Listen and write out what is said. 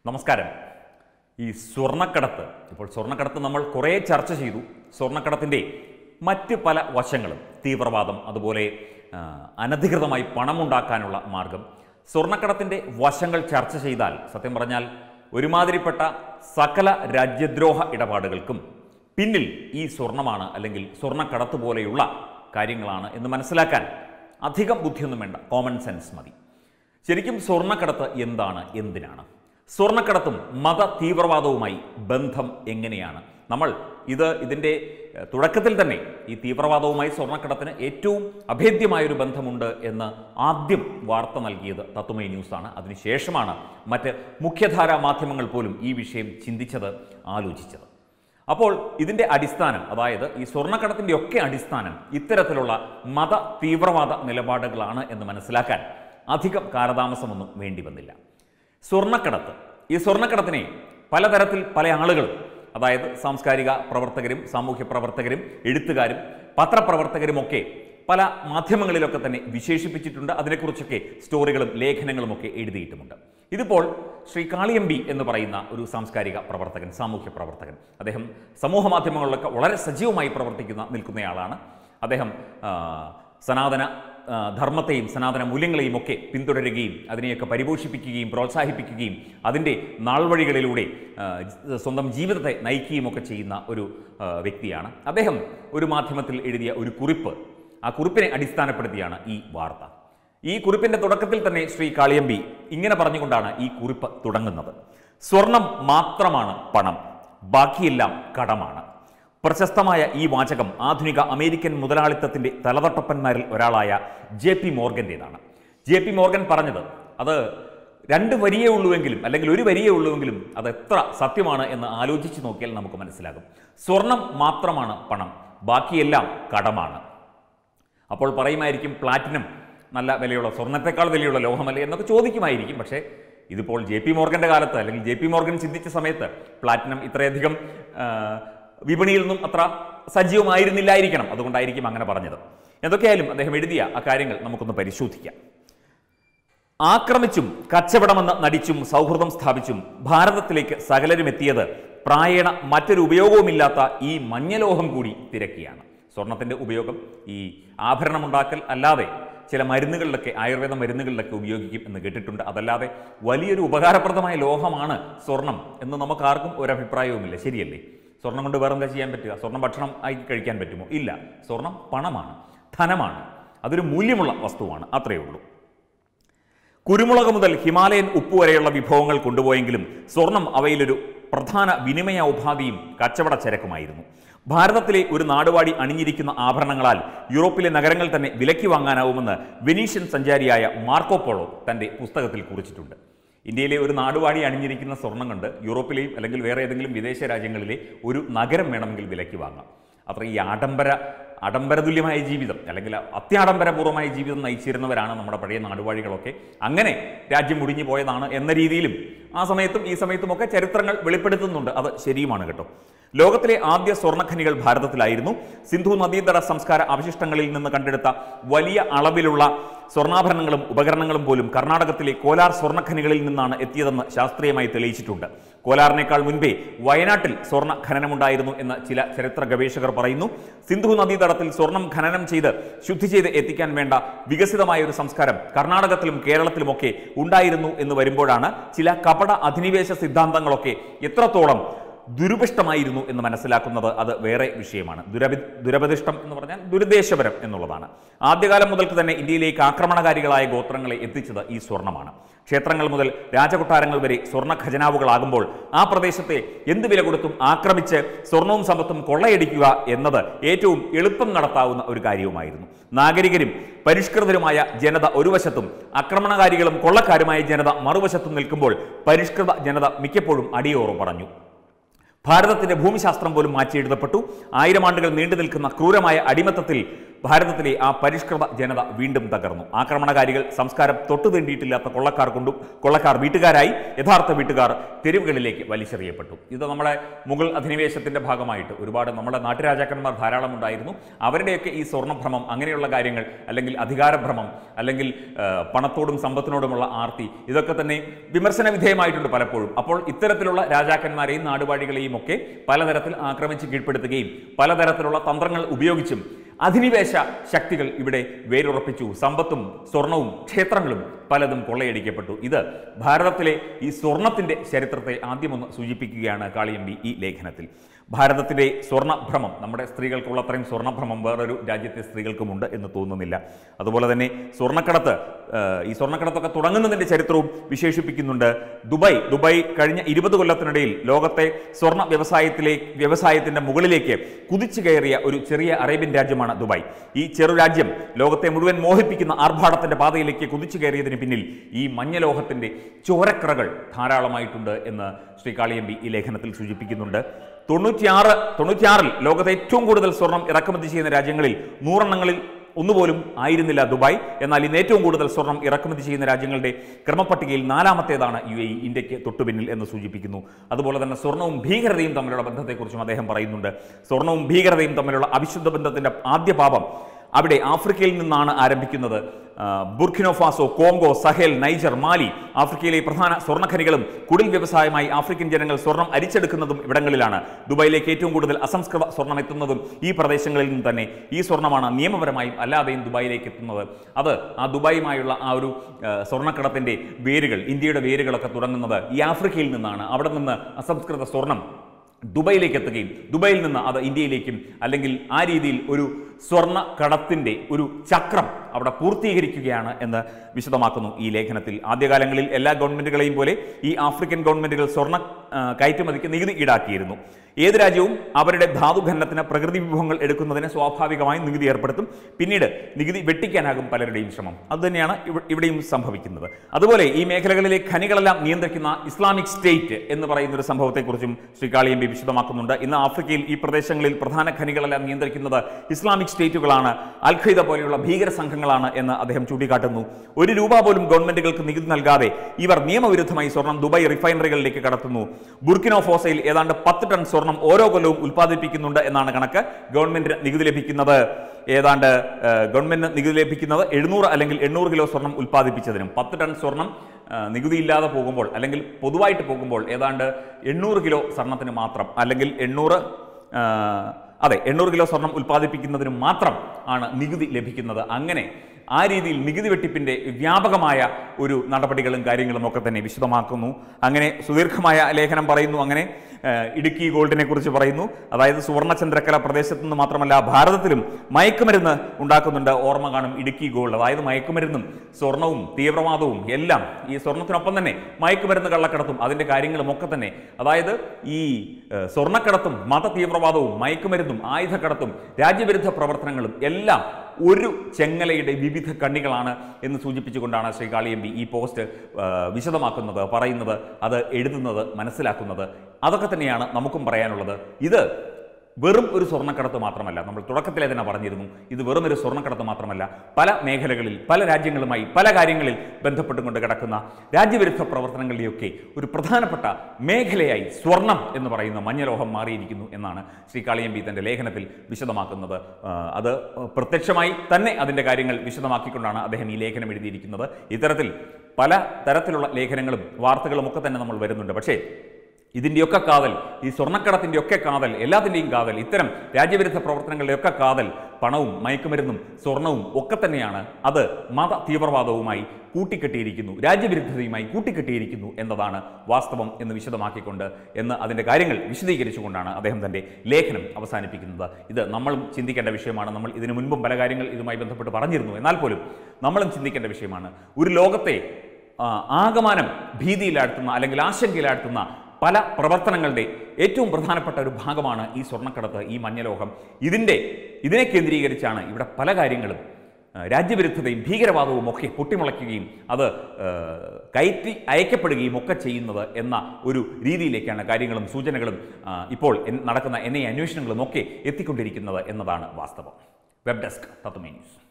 നമസ്കാരം ഈ സ്വർണ്ണക്കടത്ത് ഇപ്പോൾ സ്വർണ്ണക്കടത്ത് നമ്മൾ കുറേ ചർച്ച ചെയ്തു സ്വർണ്ണക്കടത്തിൻ്റെ മറ്റ് പല വശങ്ങളും തീവ്രവാദം അതുപോലെ ആ, അനധികൃതമായി പണമുണ്ടാക്കാനുള്ള മാർഗം സ്വർണ്ണക്കടത്തിൻ്റെ വശങ്ങൾ ചർച്ച ചെയ്താൽ സത്യം പറഞ്ഞാൽ ഒരുമാതിരിപ്പെട്ട സകല രാജ്യദ്രോഹ ഇടപാടുകൾക്കും പിന്നിൽ ഈ സ്വർണ്ണമാണ് അല്ലെങ്കിൽ സ്വർണ്ണക്കടത്ത് പോലെയുള്ള കാര്യങ്ങളാണ് എന്ന് മനസ്സിലാക്കാൻ അധികം ബുദ്ധിയൊന്നും വേണ്ട കോമൺ സെൻസ് മതി ശരിക്കും സ്വർണ്ണക്കടത്ത് എന്താണ് എന്തിനാണ് സ്വർണ്ണക്കടത്തും മത തീവ്രവാദവുമായി ബന്ധം എങ്ങനെയാണ് നമ്മൾ ഇത് ഇതിൻ്റെ ഏഹ്, തുടക്കത്തിൽ തന്നെ ഈ തീവ്രവാദവുമായി സ്വർണ്ണക്കടത്തിന് ഏറ്റവും അഭേദ്യമായൊരു ബന്ധമുണ്ട് എന്ന് ആദ്യം വാർത്ത നൽകിയത് തത്വമൈ ന്യൂസാണ് അതിനുശേഷമാണ് മറ്റ് മുഖ്യധാരാ മാധ്യമങ്ങൾ പോലും ഈ വിഷയം ചിന്തിച്ചത് ആലോചിച്ചത് അപ്പോൾ ഇതിൻ്റെ അടിസ്ഥാനം അതായത് ഈ സ്വർണ്ണക്കടത്തിൻ്റെ ഒക്കെ അടിസ്ഥാനം ഇത്തരത്തിലുള്ള മത തീവ്രവാദ നിലപാടുകളാണ് എന്ന് മനസ്സിലാക്കാൻ അധികം കാലതാമസമൊന്നും വേണ്ടി വന്നില്ല സ്വർണ്ണക്കടത്ത് ഈ സ്വർണ്ണക്കടത്തിനെ പലതരത്തിൽ പല ആളുകളും അതായത് സാംസ്കാരിക പ്രവർത്തകരും സാമൂഹ്യ പ്രവർത്തകരും എഴുത്തുകാരും പത്രപ്രവർത്തകരുമൊക്കെ പല മാധ്യമങ്ങളിലൊക്കെ തന്നെ വിശേഷിപ്പിച്ചിട്ടുണ്ട് അതിനെക്കുറിച്ചൊക്കെ സ്റ്റോറികളും ലേഖനങ്ങളും ഒക്കെ എഴുതിയിട്ടുമുണ്ട് ഇതിപ്പോൾ ശ്രീ കാളിയമ്പി എന്ന് പറയുന്ന ഒരു സാംസ്കാരിക പ്രവർത്തകൻ സാമൂഹ്യ പ്രവർത്തകൻ അദ്ദേഹം സമൂഹ മാധ്യമങ്ങളിലൊക്കെ വളരെ സജീവമായി പ്രവർത്തിക്കുന്ന നിൽക്കുന്നയാളാണ് അദ്ദേഹം ആ, സനാതന ആ, ധർമ്മത്തെയും സനാതന മൂല്യങ്ങളെയും ഒക്കെ പിന്തുടരുകയും അതിനെയൊക്കെ പരിപോഷിപ്പിക്കുകയും പ്രോത്സാഹിപ്പിക്കുകയും അതിൻ്റെ നാൾവഴികളിലൂടെ ആ, ജ- സ്വന്തം ജീവിതത്തെ നയിക്കുകയും ഒക്കെ ചെയ്യുന്ന ഒരു ആ, വ്യക്തിയാണ് അദ്ദേഹം ഒരു മാധ്യമത്തിൽ എഴുതിയ ഒരു കുറിപ്പ് ആ കുറിപ്പിനെ അടിസ്ഥാനപ്പെടുത്തിയാണ് ഈ വാർത്ത ഈ കുറിപ്പിന്റെ തുടക്കത്തിൽ തന്നെ ശ്രീ കാളിയമ്പി ഇങ്ങനെ പറഞ്ഞുകൊണ്ടാണ് ഈ കുറിപ്പ് തുടങ്ങുന്നത് സ്വർണം മാത്രമാണ് പണം ബാക്കിയെല്ലാം കടമാണ് പ്രശസ്തമായ ഈ വാചകം ആധുനിക അമേരിക്കൻ മുതലാളിത്തത്തിന്റെ തലതൊട്ടപ്പന്മാരിൽ ഒരാളായ ജെ പി മോർഗന്റേതാണ് ജെ പി മോർഗൻ പറഞ്ഞത് അത് രണ്ട് വരിയേ ഉള്ളുവെങ്കിലും അല്ലെങ്കിൽ ഒരു വരിയേ ഉള്ളുവെങ്കിലും അത് എത്ര സത്യമാണ് എന്ന് ആലോചിച്ച് നോക്കിയാൽ നമുക്ക് മനസ്സിലാകും സ്വർണം മാത്രമാണ് പണം ബാക്കിയെല്ലാം കടമാണ് അപ്പോൾ പറയുമായിരിക്കും പ്ലാറ്റിനം നല്ല വിലയുള്ള സ്വർണ്ണത്തെക്കാൾ വിലയുള്ള ലോഹമല്ലേ എന്നൊക്കെ ചോദിക്കുമായിരിക്കും പക്ഷേ ഇതിപ്പോൾ ജെ പി മോർഗന്റെ കാലത്ത് അല്ലെങ്കിൽ ജെ പി മോർഗൻ ചിന്തിച്ച സമയത്ത് പ്ലാറ്റിനം ഇത്രയധികം ആ, വിപണിയിൽ നിന്നും അത്ര സജീവമായിരുന്നില്ലായിരിക്കണം അതുകൊണ്ടായിരിക്കും അങ്ങനെ പറഞ്ഞത് എന്തൊക്കെയായാലും അദ്ദേഹം എഴുതിയ ആ കാര്യങ്ങൾ നമുക്കൊന്ന് പരിശോധിക്കാം ആക്രമിച്ചും കച്ചവടമെന്ന് നടിച്ചും സൗഹൃദം സ്ഥാപിച്ചും ഭാരതത്തിലേക്ക് സകലരും എത്തിയത് പ്രായേണ മറ്റൊരു ഉപയോഗവുമില്ലാത്ത ഈ മഞ്ഞലോഹം കൂടി തിരക്കിയാണ് സ്വർണത്തിന്റെ ഉപയോഗം ഈ ആഭരണമുണ്ടാക്കൽ അല്ലാതെ ചില മരുന്നുകളിലൊക്കെ ആയുർവേദ മരുന്നുകളിലൊക്കെ ഉപയോഗിക്കും എന്ന് കേട്ടിട്ടുണ്ട് അതല്ലാതെ വലിയൊരു ഉപകാരപ്രദമായ ലോഹമാണ് സ്വർണം എന്ന് നമുക്ക് ആർക്കും ഒരു അഭിപ്രായവുമില്ല ശരിയല്ലേ സ്വർണം കൊണ്ട് വേറെ എന്താ ചെയ്യാൻ പറ്റുക സ്വർണം ഭക്ഷണം ആയി കഴിക്കാൻ പറ്റുമോ ഇല്ല സ്വർണം പണമാണ് ധനമാണ് അതൊരു മൂല്യമുള്ള വസ്തുവാണ് അത്രയേ ഉള്ളൂ കുരുമുളക് മുതൽ ഹിമാലയൻ ഉപ്പ് വരെയുള്ള വിഭവങ്ങൾ കൊണ്ടുപോയെങ്കിലും സ്വർണം അവയിലൊരു പ്രധാന വിനിമയ ഉപാധിയും കച്ചവട ചരക്കുമായിരുന്നു ഭാരതത്തിലെ ഒരു നാടുവാടി അണിഞ്ഞിരിക്കുന്ന ആഭരണങ്ങളാൽ യൂറോപ്പിലെ നഗരങ്ങൾ തന്നെ വിലയ്ക്ക് വാങ്ങാനാവുമെന്ന് വെനീഷ്യൻ സഞ്ചാരിയായ മാർക്കോ പോളോ തന്റെ പുസ്തകത്തിൽ കുറിച്ചിട്ടുണ്ട് ഇന്ത്യയിലെ ഒരു നാടുവാടി അണിഞ്ഞിരിക്കുന്ന സ്വർണം കൊണ്ട് യൂറോപ്പിലെയും അല്ലെങ്കിൽ വേറെ ഏതെങ്കിലും വിദേശ രാജ്യങ്ങളിലെ ഒരു നഗരം വേണമെങ്കിൽ വിലയ്ക്ക് വാങ്ങാം അത്ര ഈ ആഡംബര ആഡംബരതുല്യമായ ജീവിതം അല്ലെങ്കിൽ അത്യാഡംബരപൂർവ്വമായ ജീവിതം നയിച്ചിരുന്നവരാണ് നമ്മുടെ പഴയ നാടുവാഴികളൊക്കെ അങ്ങനെ രാജ്യം മുടിഞ്ഞു പോയതാണ് എന്ന രീതിയിലും ആ സമയത്തും ഈ സമയത്തുമൊക്കെ ചരിത്രങ്ങൾ വെളിപ്പെടുത്തുന്നുണ്ട് അത് ശരിയുമാണ് കേട്ടോ ലോകത്തിലെ ആദ്യ സ്വർണ്ണഖനികൾ ഭാരതത്തിലായിരുന്നു സിന്ധു നദീതട സംസ്കാര അവശിഷ്ടങ്ങളിൽ നിന്ന് കണ്ടെടുത്ത വലിയ അളവിലുള്ള സ്വർണ്ണാഭരണങ്ങളും ഉപകരണങ്ങളും പോലും കർണാടകത്തിലെ കോലാർ സ്വർണ്ണഖനികളിൽ നിന്നാണ് എത്തിയതെന്ന് ശാസ്ത്രീയമായി തെളിയിച്ചിട്ടുണ്ട് കോലാറിനേക്കാൾ മുൻപേ വയനാട്ടിൽ സ്വർണ്ണ ഖനനമുണ്ടായിരുന്നു എന്ന് ചില ചരിത്ര ഗവേഷകർ പറയുന്നു സിന്ധു നദീതടത്തിൽ സ്വർണം ഖനനം ചെയ്ത് ശുദ്ധി ചെയ്ത് എത്തിക്കാൻ വേണ്ട വികസിതമായ ഒരു സംസ്കാരം കർണാടകത്തിലും കേരളത്തിലുമൊക്കെ ഉണ്ടായിരുന്നു എന്ന് വരുമ്പോഴാണ് ചില കപട അധിനിവേശ സിദ്ധാന്തങ്ങളൊക്കെ എത്രത്തോളം ദുരുപഷ്ടമായിരുന്നു എന്ന് മനസ്സിലാക്കുന്നത് അത് വേറെ വിഷയമാണ് ദുരഭി ദുരപതിഷ്ടം എന്ന് പറഞ്ഞാൽ ദുരുദ്ദേശപരം എന്നുള്ളതാണ് ആദ്യകാലം മുതൽക്ക് തന്നെ ഇന്ത്യയിലേക്ക് ആക്രമണകാരികളായ ഗോത്രങ്ങളെ എത്തിച്ചത് ഈ സ്വർണ്ണമാണ് ക്ഷേത്രങ്ങൾ മുതൽ രാജകൊട്ടാരങ്ങൾ വരെ സ്വർണ്ണ ഖജനാവുകളാകുമ്പോൾ ആ പ്രദേശത്തെ എന്ത് വില കൊടുത്തും ആക്രമിച്ച് സ്വർണവും സമ്പത്തും കൊള്ളയടിക്കുക എന്നത് ഏറ്റവും എളുപ്പം നടത്താവുന്ന ഒരു കാര്യവുമായിരുന്നു നാഗരികരും പരിഷ്കൃതരുമായ ജനത ഒരു വശത്തും ആക്രമണകാരികളും കൊള്ളക്കാരുമായ ജനത മറുവശത്തും നിൽക്കുമ്പോൾ പരിഷ്കൃത ജനത മിക്കപ്പോഴും അടിയോറം പറഞ്ഞു ഭാരതത്തിന്റെ ഭൂമിശാസ്ത്രം പോലും മാറ്റി എഴുതപ്പെട്ടു ആയിരം ആണ്ടുകൾ നീണ്ടു നിൽക്കുന്ന ക്രൂരമായ അടിമത്തത്തിൽ ഭാരതത്തിലെ ആ പരിഷ്കൃത ജനത വീണ്ടും തകർന്നു ആക്രമണകാരികൾ സംസ്കാരം തൊട്ടു തീണ്ടിയിട്ടില്ലാത്ത കൊള്ളക്കാർ കൊണ്ടും കൊള്ളക്കാർ വീട്ടുകാരായി യഥാർത്ഥ വീട്ടുകാർ തെരുവുകളിലേക്ക് വലിച്ചെറിയപ്പെട്ടു ഇത് നമ്മുടെ മുഗൾ അധിനിവേശത്തിന്റെ ഭാഗമായിട്ട് ഒരുപാട് നമ്മുടെ നാട്ടുരാജാക്കന്മാർ ധാരാളം ഉണ്ടായിരുന്നു അവരുടെയൊക്കെ ഈ സ്വർണ്ണഭ്രമം അങ്ങനെയുള്ള കാര്യങ്ങൾ അല്ലെങ്കിൽ അധികാരഭ്രമം അല്ലെങ്കിൽ ആ, പണത്തോടും സമ്പത്തിനോടുമുള്ള ആർത്തി ഇതൊക്കെ തന്നെ വിമർശന വിധേയമായിട്ടുണ്ട് പലപ്പോഴും അപ്പോൾ ഇത്തരത്തിലുള്ള രാജാക്കന്മാരെയും നാടുവാഴികളെയും ഒക്കെ പലതരത്തിൽ ആക്രമിച്ച് കീഴ്പ്പെടുത്തുകയും പലതരത്തിലുള്ള തന്ത്രങ്ങൾ ഉപയോഗിച്ചും അധിനിവേശ ശക്തികൾ ഇവിടെ വേരുറപ്പിച്ചു സമ്പത്തും സ്വർണവും ക്ഷേത്രങ്ങളും പലതും കൊള്ളയടിക്കപ്പെട്ടു ഇത് ഭാരതത്തിലെ ഈ സ്വർണത്തിന്റെ ചരിത്രത്തെ ആദ്യമൊന്ന് സൂചിപ്പിക്കുകയാണ് കാളിയമ്പി ഈ ലേഖനത്തിൽ ഭാരതത്തിലെ സ്വർണ്ണഭ്രമം നമ്മുടെ സ്ത്രീകൾക്കുള്ള അത്രയും സ്വർണ്ണഭ്രമം വേറൊരു രാജ്യത്തെ സ്ത്രീകൾക്കുമുണ്ട് എന്ന് തോന്നുന്നില്ല അതുപോലെ തന്നെ സ്വർണ്ണക്കടത്ത് ആ, ഈ സ്വർണ്ണക്കടത്തൊക്കെ തുടങ്ങുന്നതിന്റെ ചരിത്രവും വിശേഷിപ്പിക്കുന്നുണ്ട് ദുബായ് ദുബായ് കഴിഞ്ഞ ഇരുപത് കൊല്ലത്തിനിടയിൽ ലോകത്തെ സ്വർണ്ണ വ്യവസായത്തിലെ വ്യവസായത്തിന്റെ മുകളിലേക്ക് കുതിച്ചു കയറിയ ഒരു ചെറിയ അറേബ്യൻ രാജ്യമാണ് ദുബായ് ഈ ചെറു രാജ്യം ലോകത്തെ മുഴുവൻ മോഹിപ്പിക്കുന്ന ആർഭാടത്തിന്റെ പാതയിലേക്ക് കുതിച്ചു കയറിയതിന് പിന്നിൽ ഈ മഞ്ഞലോഹത്തിന്റെ ചോരക്കറകൾ ധാരാളമായിട്ടുണ്ട് എന്ന് ശ്രീ കാളിയമ്പി ഈ ലേഖനത്തിൽ സൂചിപ്പിക്കുന്നുണ്ട് തൊണ്ണൂറ്റിയാറ് തൊണ്ണൂറ്റിയാറിൽ ലോകത്തെ ഏറ്റവും കൂടുതൽ സ്വർണം ഇറക്കുമതി ചെയ്യുന്ന രാജ്യങ്ങളിൽ നൂറെണ്ണങ്ങളിൽ ഒന്നുപോലും ആയിരുന്നില്ല ദുബായ് എന്നാൽ ഇന്ന് ഏറ്റവും കൂടുതൽ സ്വർണം ഇറക്കുമതി ചെയ്യുന്ന രാജ്യങ്ങളുടെ ക്രമപ്പട്ടികയിൽ നാലാമത്തേതാണ് യു എ ഇന്ത്യക്ക് തൊട്ടുപിന്നിൽ എന്ന് സൂചിപ്പിക്കുന്നു അതുപോലെ തന്നെ സ്വർണവും ഭീകരതയും തമ്മിലുള്ള ബന്ധത്തെക്കുറിച്ചും അദ്ദേഹം പറയുന്നുണ്ട് സ്വർണവും ഭീകരതയും തമ്മിലുള്ള അവിശുദ്ധ ബന്ധത്തിന്റെ ആദ്യ പാപം അവിടെ ആഫ്രിക്കയിൽ നിന്നാണ് ആരംഭിക്കുന്നത് ആ, Burkina Faso Congo Sahel Niger Mali ആഫ്രിക്കയിലെ പ്രധാന സ്വർണ്ണഖനികളും കുടിൽ വ്യവസായമായി ആഫ്രിക്കൻ ജനങ്ങൾ സ്വർണം അരിച്ചെടുക്കുന്നതും ഇവിടങ്ങളിലാണ് ദുബായിലേക്ക് ഏറ്റവും കൂടുതൽ അസംസ്കൃത സ്വർണം എത്തുന്നതും ഈ പ്രദേശങ്ങളിൽ നിന്ന് തന്നെ ഈ സ്വർണ്ണമാണ് നിയമപരമായും അല്ലാതെയും ദുബായിലേക്ക് എത്തുന്നത് അത് ആ ദുബായുമായുള്ള ആ ഒരു ആ, സ്വർണ്ണക്കടത്തിന്റെ വേരുകൾ ഇന്ത്യയുടെ വേരുകളൊക്കെ തുടങ്ങുന്നത് ഈ ആഫ്രിക്കയിൽ നിന്നാണ് അവിടെ നിന്ന് അസംസ്കൃത സ്വർണം ദുബൈയിലേക്ക് എത്തുകയും ദുബൈയിൽ നിന്ന് അത് ഇന്ത്യയിലേക്കും അല്ലെങ്കിൽ ആ രീതിയിൽ ഒരു സ്വർണ്ണ കടത്തിൻ്റെ ഒരു ചക്രം അവിടെ പൂർത്തീകരിക്കുകയാണ് എന്ന് വിശദമാക്കുന്നു ഈ ലേഖനത്തിൽ ആദ്യകാലങ്ങളിൽ എല്ലാ ഗവൺമെന്റുകളെയും പോലെ ഈ ആഫ്രിക്കൻ ഗവൺമെന്റുകൾ സ്വർണ്ണ ആ, കയറ്റുമതിക്ക് നികുതി ഈടാക്കിയിരുന്നു ഏത് രാജ്യവും അവരുടെ ധാതുഖനനത്തിന് പ്രകൃതി വിഭവങ്ങൾ എടുക്കുന്നതിന് സ്വാഭാവികമായും നികുതി ഏർപ്പെടുത്തും പിന്നീട് നികുതി വെട്ടിക്കാനാകും പലരുടെയും ശ്രമം അതുതന്നെയാണ് ഇവ- ഇവിടെയും സംഭവിക്കുന്നത് അതുപോലെ ഈ മേഖലകളിലെ ഖനികളെല്ലാം നിയന്ത്രിക്കുന്ന ഇസ്ലാമിക് സ്റ്റേറ്റ് എന്ന് പറയുന്ന ഒരു സംഭവത്തെക്കുറിച്ചും ശ്രീ കാളിയമ്പി വിശദമാക്കുന്നുണ്ട് ഇന്ന് ആഫ്രിക്കയിൽ ഈ പ്രദേശങ്ങളിൽ പ്രധാന ഖനികളെല്ലാം നിയന്ത്രിക്കുന്നത് ഇസ്ലാമിക് സ്റ്റേറ്റുകളാണ് അൽ ഖൈദ പോലെയുള്ള ഭീകര സംഘങ്ങളാണ് എന്ന് അദ്ദേഹം ചൂണ്ടിക്കാട്ടുന്നു ഒരു രൂപ പോലും ഗവൺമെന്റുകൾക്ക് നികുതി നൽകാതെ ഇവർ നിയമവിരുദ്ധമായി സ്വർണം ദുബായ് റിഫൈനറികളിലേക്ക് കടത്തുന്നു ബുർക്കിനോ ഫോസയിൽ ഏതാണ്ട് പത്ത് ടൺ സ്വർണം ഓരോ കൊല്ലവും ഉൽപ്പാദിപ്പിക്കുന്നുണ്ട് എന്നാണ് കണക്ക് ഗവൺമെന്റിന് നികുതി ലഭിക്കുന്നത് ഏതാണ്ട് ഏഹ്, ഗവൺമെന്റിന് നികുതി ലഭിക്കുന്നത് എഴുന്നൂറ് അല്ലെങ്കിൽ എണ്ണൂറ് കിലോ സ്വർണം ഉൽപ്പാദിപ്പിച്ചതിനും പത്ത് ടൺ സ്വർണം ആ, നികുതിയില്ലാതെ പോകുമ്പോൾ അല്ലെങ്കിൽ പൊതുവായിട്ട് പോകുമ്പോൾ ഏതാണ്ട് എണ്ണൂറ് കിലോ സ്വർണത്തിന് മാത്രം അല്ലെങ്കിൽ എണ്ണൂറ് ആ, അതെ എണ്ണൂറ് കിലോ സ്വർണം ഉൽപ്പാദിപ്പിക്കുന്നതിന് മാത്രം ആണ് നികുതി ലഭിക്കുന്നത് അങ്ങനെ ആ രീതിയിൽ നികുതി വെട്ടിപ്പിന്റെ വ്യാപകമായ ഒരു നടപടികളും കാര്യങ്ങളും ഒക്കെ തന്നെ വിശദമാക്കുന്നു അങ്ങനെ സുദീർഘമായ ലേഖനം പറയുന്നു അങ്ങനെ ആ, ഇടുക്കി ഗോൾഡിനെ കുറിച്ച് പറയുന്നു അതായത് സുവർണചന്ദ്രക്കല പ്രദേശത്ത് നിന്ന് മാത്രമല്ല ഭാരതത്തിലും മയക്കുമരുന്ന് ഉണ്ടാക്കുന്നുണ്ട് ഓർമ്മ കാണും ഇടുക്കി ഗോൾഡ് അതായത് മയക്കുമരുന്നും സ്വർണവും തീവ്രവാദവും എല്ലാം ഈ സ്വർണത്തിനൊപ്പം തന്നെ മയക്കുമരുന്ന് കള്ളക്കടത്തും അതിന്റെ കാര്യങ്ങളും ഒക്കെ തന്നെ അതായത് ഈ ഏഹ്, സ്വർണ്ണക്കടത്തും മത തീവ്രവാദവും മയക്കുമരുന്നും ആയുധക്കടത്തും രാജ്യവിരുദ്ധ പ്രവർത്തനങ്ങളും എല്ലാം ഒരു ചെങ്ങലയുടെ വിവിധ കണ്ണികളാണ് എന്ന് സൂചിപ്പിച്ചുകൊണ്ടാണ് ശ്രീ കാളിയമ്പി ഈ പോസ്റ്റ് ആ, വിശദമാക്കുന്നത് പറയുന്നത് അത് എഴുതുന്നത് മനസ്സിലാക്കുന്നത് അതൊക്കെ തന്നെയാണ് നമുക്കും പറയാനുള്ളത് ഇത് വെറും ഒരു സ്വർണ്ണക്കടത്ത് മാത്രമല്ല നമ്മൾ തുടക്കത്തിലെ തന്നെ പറഞ്ഞിരുന്നു ഇത് വെറും ഒരു സ്വർണ്ണക്കടത്ത് മാത്രമല്ല പല മേഖലകളിൽ പല രാജ്യങ്ങളുമായി പല കാര്യങ്ങളിൽ ബന്ധപ്പെട്ടുകൊണ്ട് കിടക്കുന്ന രാജ്യവിരുദ്ധ പ്രവർത്തനങ്ങളുടെയൊക്കെ ഒരു പ്രധാനപ്പെട്ട മേഖലയായി സ്വർണം എന്ന് പറയുന്ന മഞ്ഞലോഹം മാറിയിരിക്കുന്നു എന്നാണ് ശ്രീ കാളിയമ്പി തന്റെ ലേഖനത്തിൽ വിശദമാക്കുന്നത് ആ, അത് പ്രത്യക്ഷമായി തന്നെ അതിന്റെ കാര്യങ്ങൾ വിശദമാക്കിക്കൊണ്ടാണ് അദ്ദേഹം ഈ ലേഖനം എഴുതിയിരിക്കുന്നത് ഇത്തരത്തിൽ പല തരത്തിലുള്ള ലേഖനങ്ങളും വാർത്തകളും ഒക്കെ തന്നെ നമ്മൾ വരുന്നുണ്ട് പക്ഷേ ഇതിൻ്റെയൊക്കെ കാതൽ ഈ സ്വർണ്ണക്കടത്തിൻ്റെ ഒക്കെ കാതൽ എല്ലാത്തിൻ്റെയും കാതൽ ഇത്തരം രാജ്യവിരുദ്ധ പ്രവർത്തനങ്ങളുടെ ഒക്കെ കാതൽ പണവും മയക്കുമരുന്നും സ്വർണവും ഒക്കെ തന്നെയാണ് അത് മത തീവ്രവാദവുമായി കൂട്ടിക്കെട്ടിയിരിക്കുന്നു രാജ്യവിരുദ്ധതയുമായി കൂട്ടിക്കെട്ടിയിരിക്കുന്നു എന്നതാണ് വാസ്തവം എന്ന് വിശദമാക്കിക്കൊണ്ട് എന്ന് അതിൻ്റെ കാര്യങ്ങൾ വിശദീകരിച്ചുകൊണ്ടാണ് അദ്ദേഹം തൻ്റെ ലേഖനം അവസാനിപ്പിക്കുന്നത് ഇത് നമ്മളും ചിന്തിക്കേണ്ട വിഷയമാണ് നമ്മൾ ഇതിനു മുൻപും പല കാര്യങ്ങൾ ഇതുമായി ബന്ധപ്പെട്ട് പറഞ്ഞിരുന്നു എന്നാൽ പോലും നമ്മളും ചിന്തിക്കേണ്ട വിഷയമാണ് ഒരു ലോകത്തെ ആ, ആകമാനം ഭീതിയിലാഴ്ത്തുന്ന അല്ലെങ്കിൽ ആശങ്കയിലാഴ്ത്തുന്ന പല പ്രവർത്തനങ്ങളുടെ ഏറ്റവും പ്രധാനപ്പെട്ട ഒരു ഭാഗമാണ് ഈ സ്വർണ്ണക്കടത്ത് ഈ മഞ്ഞലോഹം ഇതിൻ്റെ ഇതിനെ കേന്ദ്രീകരിച്ചാണ് ഇവിടെ പല കാര്യങ്ങളും ആ, രാജ്യവിരുദ്ധതയും ഭീകരവാദവും ഒക്കെ പൊട്ടിമുളയ്ക്കുകയും അത് ആ, കയറ്റി അയക്കപ്പെടുകയും ഒക്കെ ചെയ്യുന്നത് എന്ന ഒരു രീതിയിലേക്കാണ് കാര്യങ്ങളും സൂചനകളും ആ, ഇപ്പോൾ എൻ- നടക്കുന്ന എൻ ഐ അന്വേഷണങ്ങളും ഒക്കെ എത്തിക്കൊണ്ടിരിക്കുന്നത് എന്നതാണ് വാസ്തവം വെബ് ഡെസ്ക് തത്വമേ ന്യൂസ്